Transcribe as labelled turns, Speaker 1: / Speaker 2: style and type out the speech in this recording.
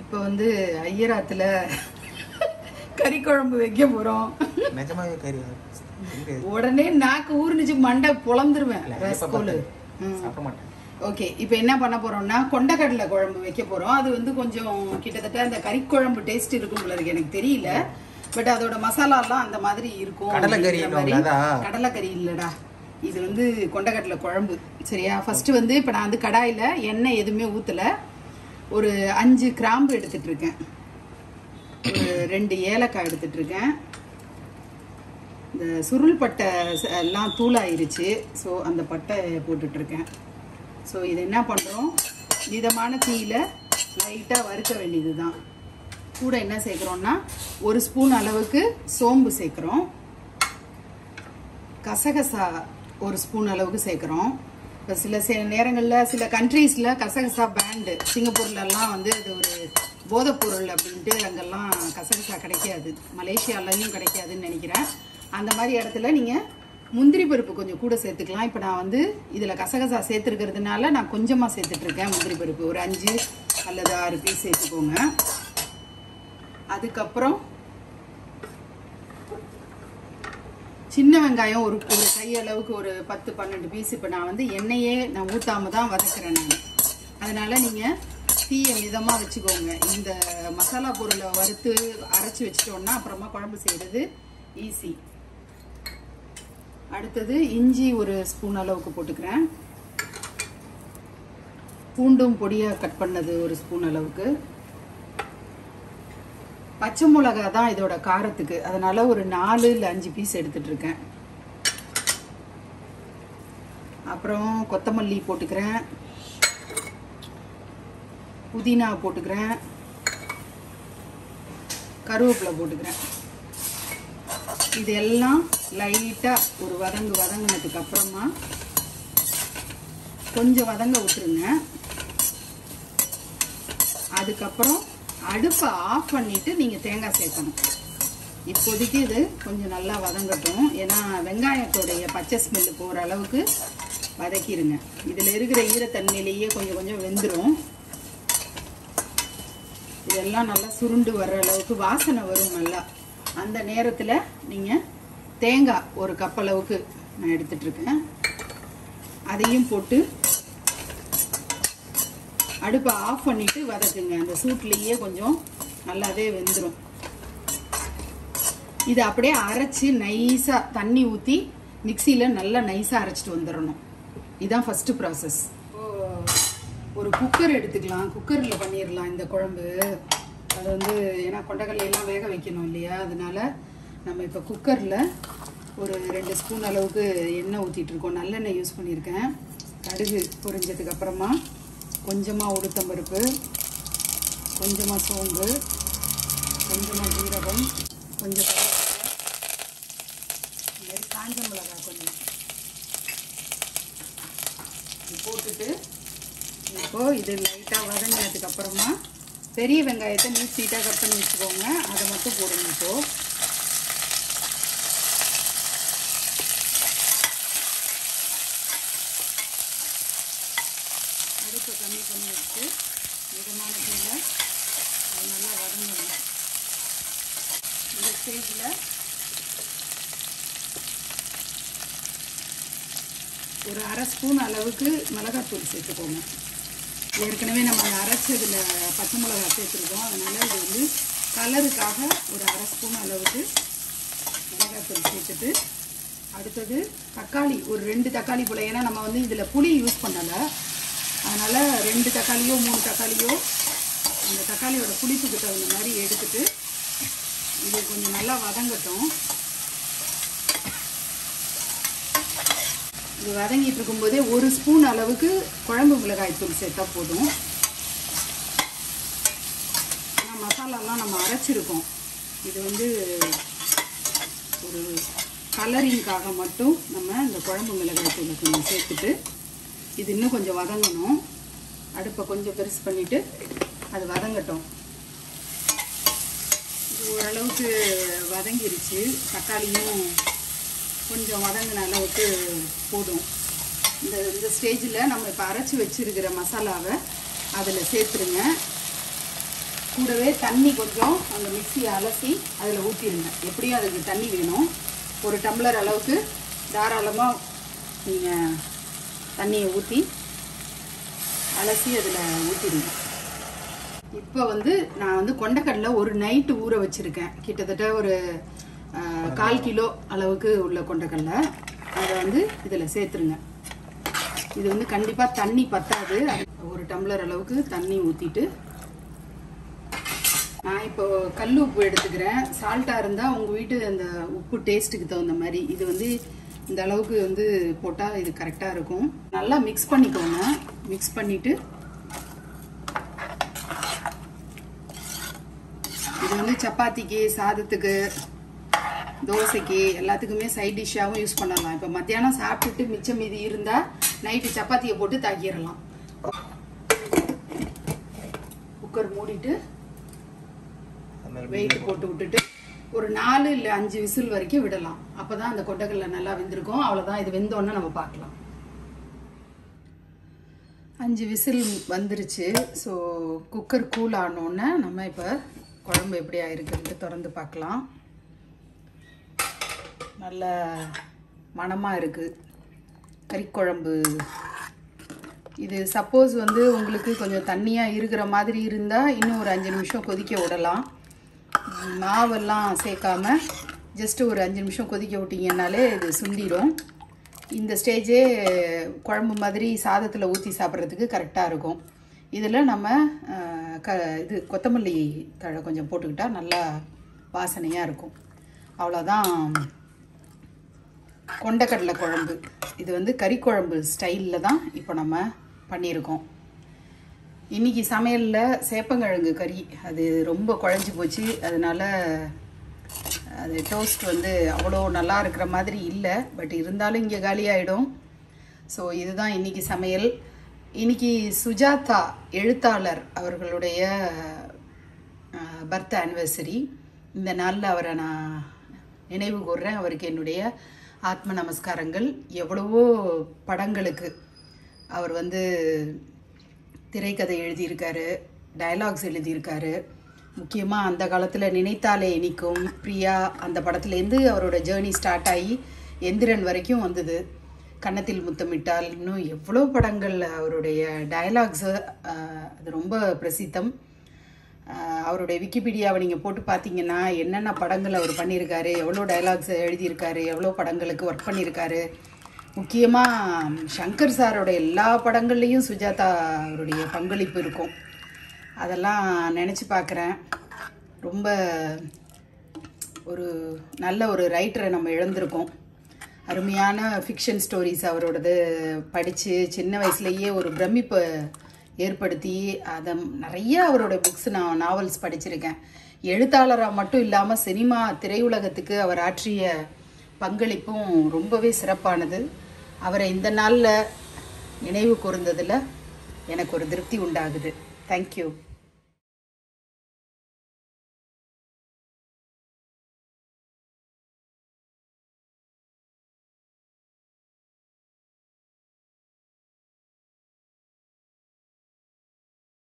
Speaker 1: இப்போ வந்து ஐயராத்துல கறி குழம்பு வைக்க போறோம்
Speaker 2: நிஜமாவே கறி எங்க?
Speaker 1: உடனே நாக்கு ஊர்னுச்சு மண்டை பொழந்துருவேன்
Speaker 2: இல்ல, இப்ப
Speaker 1: ரசகோலு
Speaker 2: பார்த்தேன். சாப்பிட மாட்டேன்
Speaker 1: ஓகே இப்போ என்ன பண்ண போறோம்னா கொண்டக்கடலை குழம்பு வைக்க போறோம் அது வந்து கொஞ்சம் கிட்டத்தட்ட அந்த கறி குழம்பு டேஸ்ட் இருக்கும் போல இருக்கு எனக்கு தெரியல பட் அதோட மசாலாலாம் அந்த மாதிரி இருக்கும்
Speaker 2: கடலைக்கறி
Speaker 1: அப்படிங்கிற மாதிரி.
Speaker 2: இல்லைங்களா?
Speaker 1: கடலைக்கறி இல்லடா இது வந்து கொண்டக்கடலை குழம்பு சரியா ஃபர்ஸ்ட் வந்து இப்போ நான் வந்து கடாயில எண்ணெய் எதுவுமே ஊத்தல ஒரு அஞ்சு கிராம்பு எடுத்துட்டு இருக்கேன் ஒரு ரெண்டு ஏலக்காய் எடுத்துட்டு இருக்கேன் இந்த சுருள் பட்டை ச- எல்லாம் தூளாயிருச்சு ஸோ அந்த பட்டை போட்டுட்டு இருக்கேன் ஸோ இது என்ன பண்ணுறோம் மிதமான தீயில லைட்டாக வறுக்க வேண்டியது தான் கூட என்ன சேர்க்குறோம்னா ஒரு ஸ்பூன் அளவுக்கு சோம்பு சேர்க்குறோம் கசகசா ஒரு ஸ்பூன் அளவுக்கு சேர்க்குறோம் இப்போ சில சில நேரங்களில் சில கண்ட்ரீஸில் கசகசா பேண்டு சிங்கப்பூர்லலாம் வந்து இது ஒரு போதைப்பொருள் அப்படின்ட்டு அங்கெல்லாம் கசகசா கிடைக்காது மலேசியாலையும் கிடைக்காதுன்னு நினைக்கிறேன் அந்த மாதிரி இடத்துல நீங்கள் முந்திரி பருப்பு கொஞ்சம் கூட சேர்த்துக்கலாம் இப்போ நான் வந்து இதில் கசகசா சேர்த்துருக்கிறதுனால நான் கொஞ்சமாக சேர்த்துட்ருக்கேன் முந்திரி பருப்பு ஒரு அஞ்சு அல்லது ஆறு பீஸ் சேர்த்துக்கோங்க அதுக்கப்புறம் சின்ன வெங்காயம் ஒரு ஒரு கையளவுக்கு ஒரு பத்து பன்னெண்டு பீஸ் இப்போ நான் வந்து எண்ணெயே நான் ஊற்றாம தான் வதக்குறேன் நான் அதனால நீங்கள் தீயை மிதமாக வச்சுக்கோங்க இந்த மசாலா பொருளை வறுத்து அரைச்சி வச்சிட்டோம்னா அப்புறமா குழம்பு செய்கிறது ஈஸி அடுத்தது இஞ்சி ஒரு ஸ்பூன் அளவுக்கு போட்டுக்கிறேன் பூண்டும் பொடியாக கட் பண்ணது ஒரு ஸ்பூன் அளவுக்கு பச்சை மிளகா தான் இதோட காரத்துக்கு அதனால ஒரு நாலு இல்லை அஞ்சு பீஸ் எடுத்துட்டு இருக்கேன் அப்புறம் கொத்தமல்லி போட்டுக்கிறேன் புதினா போட்டுக்கிறேன் கருவேப்பிலை போட்டுக்கிறேன் இது எல்லாம் லைட்டாக ஒரு வதங்கு வதங்கினதுக்கு அப்புறமா கொஞ்சம் வதங்க விட்டுருங்க அதுக்கப்புறம் அடுப்பை ஆஃப் பண்ணிட்டு நீங்கள் தேங்காய் சேர்க்கணும் இப்போதைக்கு இது கொஞ்சம் நல்லா வதங்கட்டும் ஏன்னா வெங்காயத்தோடைய பச்சை ஸ்மெல்லு போகிற அளவுக்கு வதக்கிடுங்க இதில் இருக்கிற ஈரத்தன்மையிலேயே கொஞ்சம் கொஞ்சம் வெந்துடும் இதெல்லாம் நல்லா சுருண்டு வர்ற அளவுக்கு வாசனை வரும் நல்லா அந்த நேரத்தில் நீங்கள் தேங்காய் ஒரு கப் அளவுக்கு நான் எடுத்துட்ருக்கேன் அதையும் போட்டு அடுப்பை ஆஃப் பண்ணிட்டு வதக்குங்க அந்த சூட்லேயே கொஞ்சம் நல்லாவே வெந்துடும் இதை அப்படியே அரைச்சி நைஸாக தண்ணி ஊற்றி மிக்சியில் நல்லா நைஸாக அரைச்சிட்டு வந்துடணும் இதுதான் ஃபஸ்ட்டு ப்ராசஸ் ஒரு குக்கர் எடுத்துக்கலாம் குக்கரில் பண்ணிடலாம் இந்த குழம்பு அது வந்து ஏன்னா கொண்டக்கடலையெல்லாம் வேக வைக்கணும் இல்லையா அதனால நம்ம இப்போ குக்கரில் ஒரு ரெண்டு ஸ்பூன் அளவுக்கு எண்ணெய் ஊற்றிட்டு இருக்கோம் நல்லெண்ணெய் யூஸ் பண்ணியிருக்கேன் கடுகு பொரிஞ்சதுக்கு அப்புறமா கொஞ்சமாக உளுத்தம்பருப்பு கொஞ்சமாக சோம்பு கொஞ்சமாக ஜீரகம் கொஞ்சம் கருவேப்பிலை, இந்த மாதிரி காஞ்ச மிளகாய் கொஞ்சம் இது போட்டுட்டு இப்போ இது லைட்டாக வதங்கினதுக்கு அப்புறமா பெரிய வெங்காயத்தை நீட் நீட்டாக கட் பண்ணி வச்சுக்கோங்க அதை மட்டும் போடுங்க இப்போ அடுப்பை கம்மி பண்ணி வச்சு மிதமான தீயில் அது நல்லா வதங்கணும் இந்த ஸ்டேஜில் ஒரு அரை ஸ்பூன் அளவுக்கு மிளகாத்தூள் சேர்த்துக்கோங்க ஏற்கனவே நம்ம அந்த அரைச்சதில் பச்சை மிளகா சேர்த்துருக்கோம் அதனால் இது வந்து கலருக்காக ஒரு அரை ஸ்பூன் அளவுக்கு மிளகாத்தூள் சேர்த்துட்டு அடுத்தது தக்காளி ஒரு ரெண்டு தக்காளி போல ஏன்னா நம்ம வந்து இதில் புளி யூஸ் பண்ணலை அதனால் ரெண்டு தக்காளியோ மூணு தக்காளியோ அந்த தக்காளியோட புளிப்புக்கு தகுந்த மாதிரி எடுத்துட்டு இது கொஞ்சம் நல்லா வதங்கட்டும் இது வதங்கிட்டு இருக்கும்போதே ஒரு ஸ்பூன் அளவுக்கு குழம்பு மிளகாய் தூள் சேர்த்தா போதும் ஏன்னா மசாலாலாம் நம்ம அரைச்சிருக்கோம் இது வந்து ஒரு கலரிங்காக மட்டும் நம்ம இந்த குழம்பு மிளகாய் தூளை கொஞ்சம் சேர்த்துட்டு இது இன்னும் கொஞ்சம் வதங்கணும் அடுப்பை கொஞ்சம் பெருசு பண்ணிவிட்டு அது வதங்கட்டும் இது ஓரளவுக்கு வதங்கிருச்சு தக்காளியும் கொஞ்சம் வதங்கின அளவுக்கு போதும் இந்த இந்த ஸ்டேஜில் நம்ம இப்போ அரைச்சி வச்சிருக்கிற மசாலாவை அதில் சேர்த்துருங்க கூடவே தண்ணி கொஞ்சம் அந்த மிக்சியை அலசி அதில் ஊற்றிடுங்க எப்படியும் அதுக்கு தண்ணி வேணும் ஒரு டம்ளர் அளவுக்கு தாராளமாக நீங்கள் தண்ணியை ஊற்றி அலசி அதில் ஊற்றிடுங்க இப்போ வந்து நான் வந்து கொண்டக்கடலை ஒரு நைட்டு ஊற வச்சுருக்கேன் கிட்டத்தட்ட ஒரு ஆஹ், கால் கிலோ அளவுக்கு உள்ள கொண்டக்கடலை அதை வந்து இதில் சேர்த்துருங்க இது வந்து கண்டிப்பாக தண்ணி பத்தாது ஒரு டம்ளர் அளவுக்கு தண்ணி ஊற்றிட்டு நான் இப்போ கல் உப்பு எடுத்துக்கிறேன் சால்ட்டாக இருந்தால் உங்கள் வீட்டு அந்த உப்பு டேஸ்ட்டுக்கு தகுந்த மாதிரி இது வந்து இந்த அளவுக்கு வந்து போட்டால் இது கரெக்டாக இருக்கும் நல்லா மிக்ஸ் பண்ணிக்கோங்க மிக்ஸ் பண்ணிவிட்டு இது வந்து சப்பாத்திக்கு சாதத்துக்கு தோசைக்கு எல்லாத்துக்குமே சைட் டிஷ்ஷாகவும் யூஸ் பண்ணலாம் இப்போ மத்தியானம் சாப்பிட்டுட்டு மிச்சம் மீதி இருந்தால் நைட்டு சப்பாத்தியை போட்டு தாக்கிடலாம் குக்கர் மூடிட்டு
Speaker 2: அது மேல
Speaker 1: வெயிட் போட்டு விட்டுட்டு ஒரு நாலு இல்லை அஞ்சு விசில் வரைக்கும் விடலாம் அப்போ தான் அந்த கொண்டைக்கடலை நல்லா வெந்திருக்கும் அவ்வளோதான் இது வெந்தோன்னே நம்ம பார்க்கலாம் அஞ்சு விசில் வந்துருச்சு ஸோ குக்கர் கூல் ஆனோடனே நம்ம இப்போ குழம்பு எப்படி ஆயிருக்குன்ட்டு திறந்து பார்க்கலாம் நல்ல மணமாக இருக்குது கறிக்குழம்பு இது சப்போஸ் வந்து உங்களுக்கு கொஞ்சம் தண்ணியாக இருக்கிற மாதிரி இருந்தால் இன்னும் ஒரு அஞ்சு நிமிஷம் கொதிக்க விடலாம் ம், மாவெல்லாம் சேர்க்காம ஜஸ்ட் ஒரு அஞ்சு நிமிஷம் கொதிக்க விட்டிங்கனாலே இது சுண்டிடும் இந்த ஸ்டேஜே குழம்பு மாதிரி சாதத்தில் ஊற்றி சாப்பிட்றதுக்கு கரெக்டாக இருக்கும் இதில் நம்ம அஹ், க இது கொத்தமல்லி தழை கொஞ்சம் போட்டுக்கிட்டா நல்லா வாசனையாக இருக்கும் அவ்வளோதான் கொண்டக்கடலை குழம்பு இது வந்து கறிக்குழம்பு ஸ்டைலில் தான் இப்போ நம்ம பண்ணியிருக்கோம் இன்னைக்கு சமையலில் சேப்பங்கிழங்கு கறி அது ரொம்ப குழஞ்சி போச்சு அதனால அது டோஸ்ட் வந்து அவ்வளோ நல்லா இருக்கிற மாதிரி இல்லை பட் இருந்தாலும் இங்கே காலியாயிடும் ஸோ இதுதான் இன்னைக்கு சமையல் இன்னைக்கு சுஜாதா எழுத்தாளர் அவர்களுடைய பர்த் ஆனிவர்சரி இந்த நாளில் அவரை நான் நினைவு கூர்றேன் அவருக்கு என்னுடைய ஆத்ம நமஸ்காரங்கள் எவ்வளவோ படங்களுக்கு அவர் வந்து திரைக்கதை எழுதியிருக்காரு டயலாக்ஸ் எழுதியிருக்காரு முக்கியமாக அந்த காலத்தில் நினைத்தாலே இனிக்கும் பிரியா அந்த படத்துலேருந்து அவரோட ஜேர்னி ஸ்டார்ட் ஆகி எந்திரன் வரைக்கும் வந்தது கன்னத்தில் முத்தமிட்டால் இன்னும் எவ்வளோ படங்கள் அவருடைய டயலாக்ஸு அது ரொம்ப பிரசித்தம் ஆஹ் அவருடைய விக்கிபீடியாவை நீங்கள் போட்டு பார்த்தீங்கன்னா என்னென்ன படங்கள் அவர் பண்ணியிருக்காரு எவ்வளோ டயலாக்ஸ் எழுதியிருக்காரு எவ்வளோ படங்களுக்கு ஒர்க் பண்ணியிருக்காரு முக்கியமாக சங்கர் சாரோட எல்லா படங்கள்லேயும் சுஜாதா அவருடைய பங்களிப்பு இருக்கும் அதெல்லாம் நினச்சி பார்க்குறேன் ரொம்ப ஒரு நல்ல ஒரு ரைட்டரை நம்ம இழந்திருக்கோம் அருமையான ஃபிக்ஷன் ஸ்டோரிஸ் அவரோடது படித்து சின்ன வயசுலேயே ஒரு பிரமிப்பை ஏற்படுத்தி அதை நிறைய அவரோட புக்ஸ் நான் நாவல்ஸ் படிச்சிருக்கேன் எழுத்தாளராக மட்டும் இல்லாமல் சினிமா திரையுலகத்துக்கு அவர் ஆற்றிய பங்களிப்பும் ரொம்பவே சிறப்பானது அவரை இந்த நாளில் நினைவு கூர்ந்ததில் எனக்கு ஒரு திருப்தி உண்டாகுது தேங்க்யூ